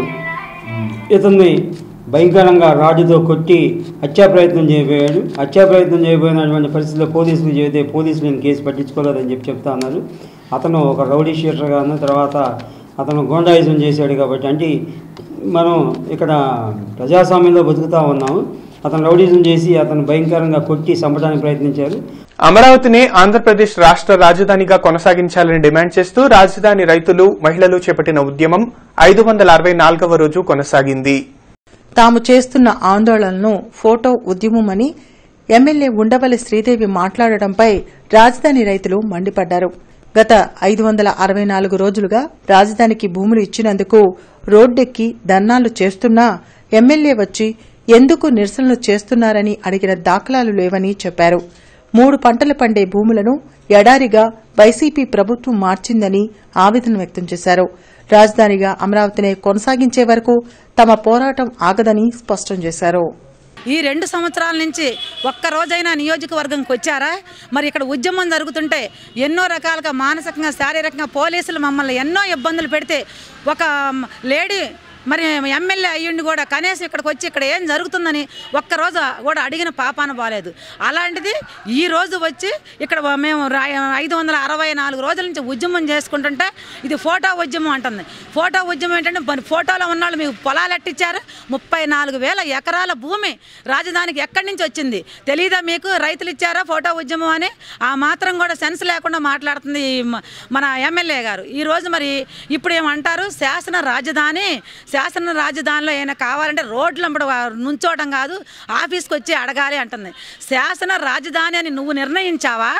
ఇతన్ని భయంకరంగా రాజుతో కొట్టి హత్యా ప్రయత్నం చేయబోయాడు హత్యా ప్రయత్నం చేయబోయినటువంటి పరిస్థితిలో పోలీసులు చెబితే పోలీసులు నేను కేసు పట్టించుకోలేదని చెప్పి చెప్తా ఉన్నారు అతను ఒక రౌడీ షీటర్గాను తర్వాత అతను గోండాయిజం చేశాడు కాబట్టి అంటే మనం ఇక్కడ ప్రజాస్వామ్యంలో బతుకుతా ఉన్నాము అతను రౌడీజం చేసి అతను భయంకరంగా కొట్టి చంపడానికి ప్రయత్నించారు అమరావతినే ఆంధ్రప్రదేశ్ రాష్ట్ర రాజధానిగా కొనసాగించాలని డిమాండ్ చేస్తూ రాజధాని రైతులు మహిళలు చేపట్టిన ఉద్యమం ఐదు వందల అరవై నాలుగవ రోజు కొనసాగింది తాము చేస్తున్న ఆందోళనను ఫోటో ఉద్యమమని ఎమ్మెల్యే ఉండవల్లి శ్రీదేవి మాట్లాడడంపై రాజధాని రైతులు మండిపడ్డారు గత ఐదు వందల అరవై నాలుగు రోజులుగా రాజధానికి భూములు ఇచ్చినందుకు రోడ్డెక్కి ధర్నాలు చేస్తున్నా ఎమ్మెల్యే వచ్చి ఎందుకు నిరసనలు చేస్తున్నారని అడిగిన దాఖలాలు లేవని చెప్పారు మూడు పంటలు పండే భూములను ఎడారిగా వైసీపీ ప్రభుత్వం మార్చిందని ఆవేదన వ్యక్తం చేశారు రాజధానిగా అమరావతినే కొనసాగించే వరకు తమ పోరాటం ఆగదని స్పష్టం చేశారు ఈ రెండు సంవత్సరాల నుంచి ఒక్క రోజైనా నియోజకవర్గంకి వచ్చారా మరి ఇక్కడ ఉద్యమం జరుగుతుంటే ఎన్నో రకాలుగా మానసికంగా శారీరకంగా పోలీసులు మమ్మల్ని ఎన్నో ఇబ్బందులు పెడితే ఒక లేడీ మరి ఎమ్మెల్యే అయ్యుండి కూడా కనీసం ఇక్కడికి వచ్చి ఇక్కడ ఏం జరుగుతుందని ఒక్కరోజు కూడా అడిగిన పాపాన బాలేదు అలాంటిది ఈ రోజు వచ్చి ఇక్కడ మేము ఐదు వందల అరవై నాలుగు రోజుల నుంచి ఉద్యమం చేసుకుంటుంటే ఇది ఫోటో ఉద్యమం అంటుంది ఫోటో ఉద్యమం ఏంటంటే మరి ఫోటోలో ఉన్నవాళ్ళు మీకు పొలాలు ఎట్టిచ్చారు ముప్పై నాలుగు వేల ఎకరాల భూమి రాజధానికి ఎక్కడి నుంచి వచ్చింది తెలీదా మీకు రైతులు ఇచ్చారా ఫోటో ఉద్యమం అని ఆ మాత్రం కూడా సెన్స్ లేకుండా మాట్లాడుతుంది ఈ మ- మన ఎమ్మెల్యే గారు ఈ రోజు మరి ఇప్పుడు ఏమంటారు శాసన రాజధాని శాసన రాజధానిలో ఏమైనా కావాలంటే రోడ్లు వెంబడి వా- నుంచోవడం కాదు ఆఫీస్కి వచ్చి అడగాలి అంటుంది శాసన రాజధాని అని నువ్వు నిర్ణయించావా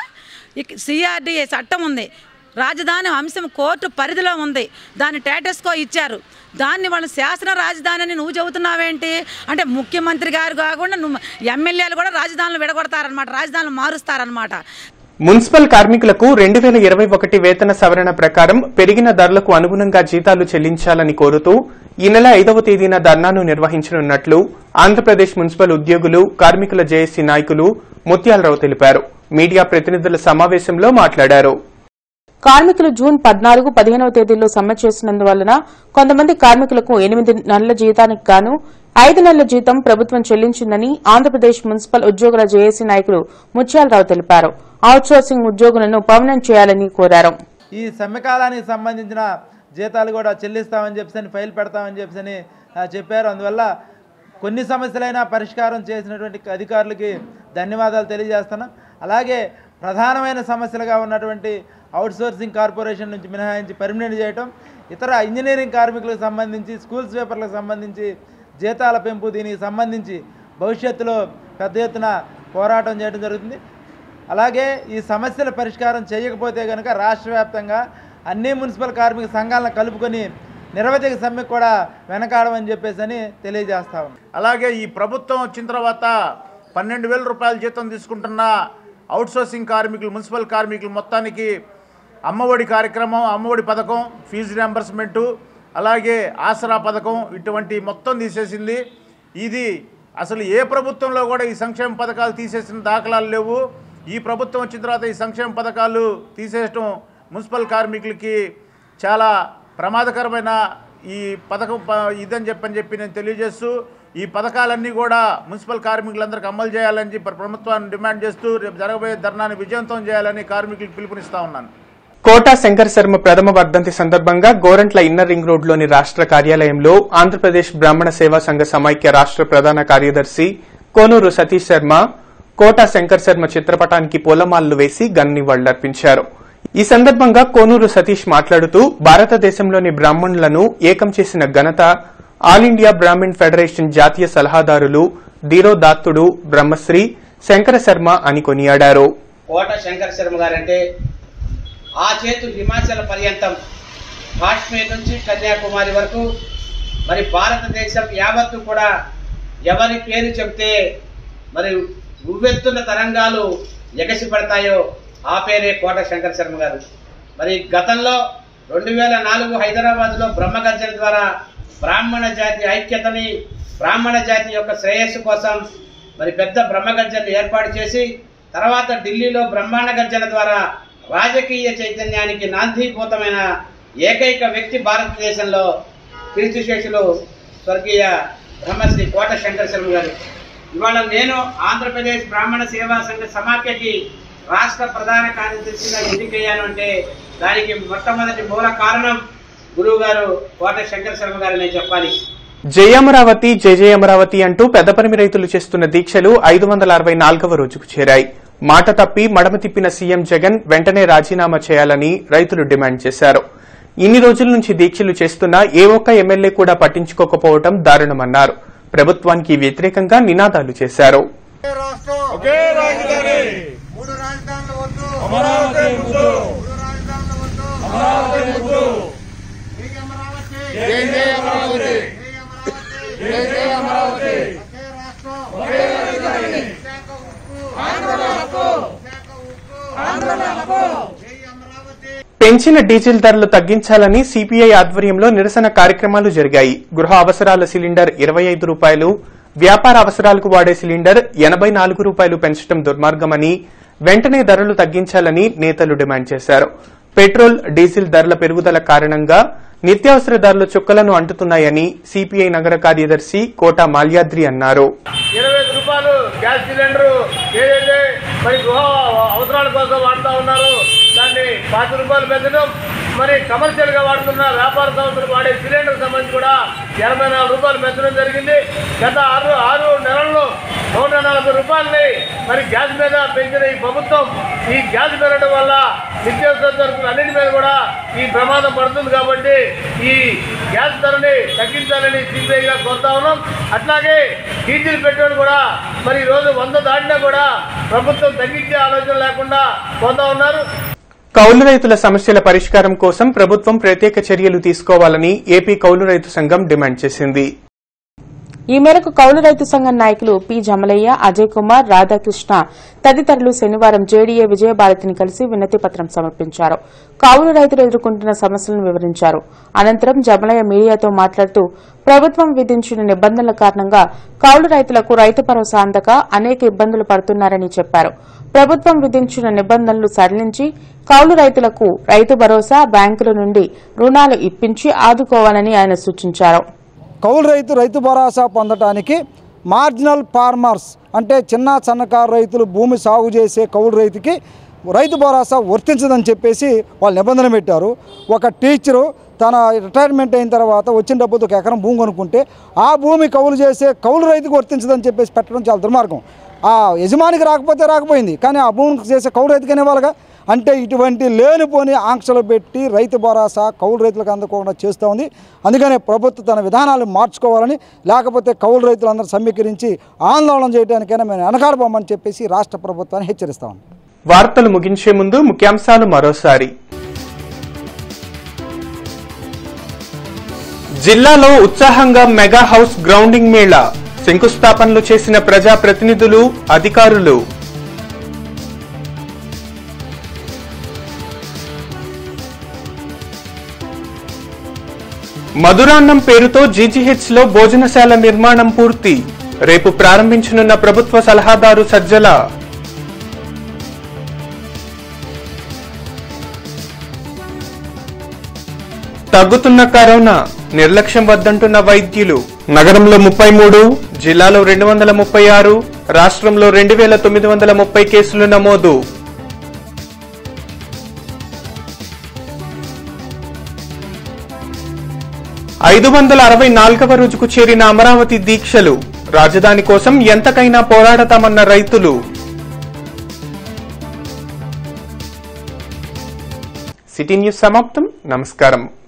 సిఆర్డిఏ చట్టం ఉంది రాజధాని అంశం కోర్టు పరిధిలో ఉంది దాన్ని టేటస్కో ఇచ్చారు దాన్ని వాళ్ళు శాసన రాజధాని అని నువ్వు చెబుతున్నావేంటి అంటే ముఖ్యమంత్రి గారు కాకుండా నువ్వు ఎమ్మెల్యేలు కూడా రాజధానులు విడగొడతారనమాట రాజధానులు మారుస్తారనమాట మున్సిపల్ కార్మికులకు రెండు వేల ఇరవై ఒకటి వేతన సవరణ ప్రకారం పెరిగిన ధరలకు అనుగుణంగా జీతాలు చెల్లించాలని కోరుతూ ఈ నెల ఐదవ తేదీన ధర్నాను నిర్వహించనున్నట్లు ఆంధ్రప్రదేశ్ మున్సిపల్ ఉద్యోగులు కార్మికుల జేఏసీ నాయకులు ముత్యాలరావు తెలిపారు మీడియా ప్రతినిధుల సమావేశంలో మాట్లాడారు కార్మికులు జూన్ పద్నాలుగు పదిహేనవ తేదీల్లో సమ్మె చేసినందువలన కొంతమంది కార్మికులకు ఎనిమిది నెలల జీతానికి గాను ఐదు నెలల జీతం ప్రభుత్వం చెల్లించిందని ఆంధ్రప్రదేశ్ మున్సిపల్ ఉద్యోగుల జేఏసీ నాయకులు ముత్యాలరావు తెలిపారు అవుట్సోర్సింగ్ ఉద్యోగులను పర్మనెంట్ చేయాలని కోరారు ఈ సమ్మెకాలానికి సంబంధించిన జీతాలు కూడా చెల్లిస్తామని చెప్పేసి ఫైల్ పెడతామని చెప్పేసి ఆ, చెప్పారు అందువల్ల కొన్ని సమస్యలైనా పరిష్కారం చేసినటువంటి అధికారులకి ధన్యవాదాలు తెలియజేస్తున్నాం అలాగే ప్రధానమైన సమస్యలుగా ఉన్నటువంటి అవుట్సోర్సింగ్ కార్పొరేషన్ నుంచి మినహాయించి పర్మనెంట్ చేయటం ఇతర ఇంజనీరింగ్ కార్మికులకు సంబంధించి స్కూల్ స్వీపర్లకు సంబంధించి జీతాల పెంపు దీనికి సంబంధించి భవిష్యత్తులో పెద్ద ఎత్తున పోరాటం చేయడం జరుగుతుంది అలాగే ఈ సమస్యల పరిష్కారం చేయకపోతే కనుక రాష్ట్ర వ్యాప్తంగా అన్ని మున్సిపల్ కార్మిక సంఘాలను కలుపుకొని నిరవధిక సమ్మె కూడా వెనకాడమని చెప్పేసి అని తెలియజేస్తా ఉన్నాం అలాగే ఈ ప్రభుత్వం వచ్చిన తర్వాత పన్నెండు వేల రూపాయల జీతం తీసుకుంటున్న అవుట్సోర్సింగ్ కార్మికులు మున్సిపల్ కార్మికులు మొత్తానికి అమ్మఒడి కార్యక్రమం అమ్మఒడి పథకం ఫీజు రియంబర్స్మెంటు అలాగే ఆసరా పథకం ఇటువంటి మొత్తం తీసేసింది ఇది అసలు ఏ ప్రభుత్వంలో కూడా ఈ సంక్షేమ పథకాలు తీసేసిన దాఖలాలు లేవు ఈ ప్రభుత్వం వచ్చిన తర్వాత ఈ సంక్షేమ పథకాలు తీసేయటం మున్సిపల్ కార్మికులకి చాలా ప్రమాదకరమైన ఈ పథకం ప- ఇదని చెప్పని చెప్పి నేను తెలియజేస్తూ ఈ పథకాలన్నీ కూడా మున్సిపల్ కార్మికులందరికీ అమలు చేయాలని చెప్పి ప్రభుత్వాన్ని డిమాండ్ చేస్తూ రేపు జరగబోయే ధర్నాన్ని విజయవంతం చేయాలని కార్మికులకు పిలుపునిస్తా ఉన్నాను కోటా శంకర్ శర్మ ప్రథమ వర్ధంతి సందర్భంగా గోరంట్ల ఇన్నర్ రింగ్ రోడ్లోని రాష్ట్ర కార్యాలయంలో ఆంధ్రప్రదేశ్ బ్రాహ్మణ సేవా సంఘ సమైక్య రాష్ట్ర ప్రధాన కార్యదర్శి కోనూరు సతీష్ శర్మ కోటా శంకర్ శర్మ చిత్రపటానికి పూలమాలలు వేసి గన్నివాళ్లర్పించారు ఈ సందర్భంగా కోనూరు సతీష్ మాట్లాడుతూ భారతదేశంలోని బ్రాహ్మణులను ఏకం చేసిన ఘనత ఆల్ ఇండియా బ్రాహ్మణ్ ఫెడరేషన్ జాతీయ సలహాదారులు ధీరోదాత్తుడు బ్రహ్మశ్రీ శంకర శర్మ అని కొనియాడారు కోట శంకర్ శర్మ గారంటే ఆ చేతు హిమాచల పర్యంతం కాశ్మీర్ నుంచి కన్యాకుమారి వరకు మరి భారతదేశం యావత్తు కూడా ఎవరి పేరు చెబితే మరి ఉవ్వెత్తున తరంగాలు ఎగసిపడతాయో ఆ పేరే కోట శంకర్ శర్మ గారు మరి గతంలో రెండు వేల నాలుగు హైదరాబాద్లో బ్రహ్మగర్జన ద్వారా బ్రాహ్మణ జాతి ఐక్యతని బ్రాహ్మణ జాతి యొక్క శ్రేయస్సు కోసం మరి పెద్ద బ్రహ్మగర్జన ఏర్పాటు చేసి తర్వాత ఢిల్లీలో బ్రహ్మాండ గర్జన ద్వారా రాజకీయ చైతన్యానికి నాందీభూతమైన ఏకైక వ్యక్తి భారతదేశంలో కీర్తిశేషులు స్వర్గీయ బ్రహ్మశ్రీ కోట శంకర శర్మ గారు ఇవాళ నేను ఆంధ్రప్రదేశ్ బ్రాహ్మణ సేవా సంఘ సమాఖ్యకి రాష్ట్ర ప్రధాన కార్యదర్శిగా ఎన్నికయ్యాను అంటే దానికి మొట్టమొదటి మూల కారణం గురువు గారు కోట శంకర శర్మ గారనే చెప్పాలి జై అమరావతి జై జై అమరావతి అంటూ పెద్దపరిమి రైతులు చేస్తున్న దీక్షలు ఐదు వందల అరవై నాలుగవ రోజుకు చేరాయి మాట తప్పి మడమ తిప్పిన సీఎం జగన్ వెంటనే రాజీనామా చేయాలని రైతులు డిమాండ్ చేశారు ఇన్ని రోజుల నుంచి దీక్షలు చేస్తున్నా ఏ ఒక్క ఎమ్మెల్యే కూడా పట్టించుకోకపోవడం దారుణమన్నారు ప్రభుత్వానికి వ్యతిరేకంగా నినాదాలు చేశారు ఒకే రాజధాని మూడు రాజధానులు వద్దు అమరావతి ముద్దు అమరావతి ముద్దు జై జై అమరావతి జై జై అమరావతి ఒకే రాజధాని ఆంధ్రుల హక్కు ఆంధ్రుల హక్కు పెంచిన డీజిల్ ధరలు తగ్గించాలని సిపిఐ ఆధ్వర్యంలో నిరసన కార్యక్రమాలు జరిగాయి గృహ అవసరాల సిలిండర్ ఇరవై ఐదు రూపాయలు వ్యాపార అవసరాలకు వాడే సిలిండర్ ఎనబై నాలుగు రూపాయలు పెంచడం దుర్మార్గమని వెంటనే ధరలు తగ్గించాలని నేతలు డిమాండ్ చేశారు పెట్రోల్ డీజిల్ ధరల పెరుగుదల కారణంగా నిత్యావసర ధరలు చుక్కలను అంటుతున్నాయని సిపిఐ నగర కార్యదర్శి కోట మాల్యాద్రి అన్నారు ఇరవై ఐదు రూపాయలు గ్యాస్ సిలిండర్ ఏదైతే మరి గృహ అవసరాల కోసం వాడుతూ ఉన్నారు దాన్ని పాతి రూపాయలు పెంచడం మరి కమర్షియల్ గా వాడుతున్న వ్యాపార సంస్థలు వాడే సిలిండర్ సంబంధించి కూడా ఎనభై నాలుగు రూపాయలు పెంచడం జరిగింది గత ఆరు ఆరు నెలల్లో నూట నలభై రూపాయలని మరి గ్యాస్ మీద పెంచిన ఈ ప్రభుత్వం ఈ గ్యాస్ పెరగడం వల్ల నిత్యావసర సరుకులు అన్నిటి మీద కూడా ఈ ప్రమాదం పడుతుంది కాబట్టి ఈ గ్యాస్ ధరని తగ్గించాలని సిపిఐగా కోరుతా ఉన్నాం అట్లాగే డీజిల్ పెట్రోల్ కూడా మరి ఈ రోజు వంద దాటినా కూడా ప్రభుత్వం తగ్గించే ఆలోచన లేకుండా పోతా ఉన్నారు కౌలు రైతుల సమస్యల పరిష్కారం కోసం ప్రభుత్వం ప్రత్యేక చర్యలు తీసుకోవాలని ఏపీ కౌలు రైతు సంఘం డిమాండ్ చేసింది ఈ మేరకు కౌలు రైతు సంఘం నాయకులు పి జమలయ్య అజయ్ కుమార్ రాధాకృష్ణ తదితరులు శనివారం జేడీఏ విజయభారతిని కలిసి వినతి పత్రం సమర్పించారు కౌలు రైతులు ఎదుర్కొంటున్న సమస్యలను వివరించారు అనంతరం జమలయ్య మీడియాతో మాట్లాడుతూ ప్రభుత్వం విధించిన నిబంధనల కారణంగా కౌలు రైతులకు రైతు భరోసా అందక అనేక ఇబ్బందులు పడుతున్నారని చెప్పారు ప్రభుత్వం విధించిన నిబంధనలు సడలించి కౌలు రైతులకు రైతు భరోసా బ్యాంకుల నుండి రుణాలు ఇప్పించి ఆదుకోవాలని ఆయన సూచించారు కౌలు రైతు రైతు భరోసా పొందటానికి మార్జినల్ ఫార్మర్స్ అంటే చిన్న సన్నకారు రైతులు భూమి సాగు చేసే కౌలు రైతుకి రైతు భరోసా వర్తించదని చెప్పేసి వాళ్ళు నిబంధన పెట్టారు ఒక టీచరు తన రిటైర్మెంట్ అయిన తర్వాత వచ్చిన డబ్బుతో ఒక ఎకరం భూమి కొనుక్కుంటే ఆ భూమి కౌలు చేసే కౌలు రైతుకు వర్తించదని చెప్పేసి పెట్టడం చాలా దుర్మార్గం ఆ యజమానికి రాకపోతే రాకపోయింది కానీ ఆ భూమికి చేసే కౌలు రైతుకనే వాళ్ళగా అంటే ఇటువంటి లేనిపోని ఆంక్షలు పెట్టి రైతు భరోసా కౌలు రైతులకు అందకుండా చేస్తూ ఉంది అందుకనే ప్రభుత్వం తన విధానాలు మార్చుకోవాలని లేకపోతే కౌలు రైతులందరూ సమీకరించి ఆందోళన చేయడానికైనా మేము వెనకాడబోమని చెప్పేసి రాష్ట్ర ప్రభుత్వాన్ని హెచ్చరిస్తాం వార్తలు ముగించే ముందు ముఖ్యాంశాలు మరోసారి జిల్లాలో ఉత్సాహంగా మెగా హౌస్ గ్రౌండింగ్ మేళా శంకుస్థాపనలు చేసిన ప్రజా ప్రతినిధులు అధికారులు మధురాన్నం పేరుతో జీజీహెచ్ లో భోజనశాల నిర్మాణం పూర్తి రేపు ప్రారంభించనున్న ప్రభుత్వ సలహాదారు సజ్జల తగ్గుతున్న కరోనా నిర్లక్ష్యం వద్దంటున్న వైద్యులు నగరంలో ముప్పై మూడు జిల్లాలో రెండు వందల ముప్పై ఆరు రాష్ట్రంలో రెండు వేల తొమ్మిది వందల ముప్పై కేసులు నమోదు ఐదు వందల అరవై నాలుగవ రోజుకు చేరిన అమరావతి దీక్షలు రాజధాని కోసం ఎంతకైనా పోరాడతామన్న రైతులు సిటీ న్యూస్ సమాప్తం నమస్కారం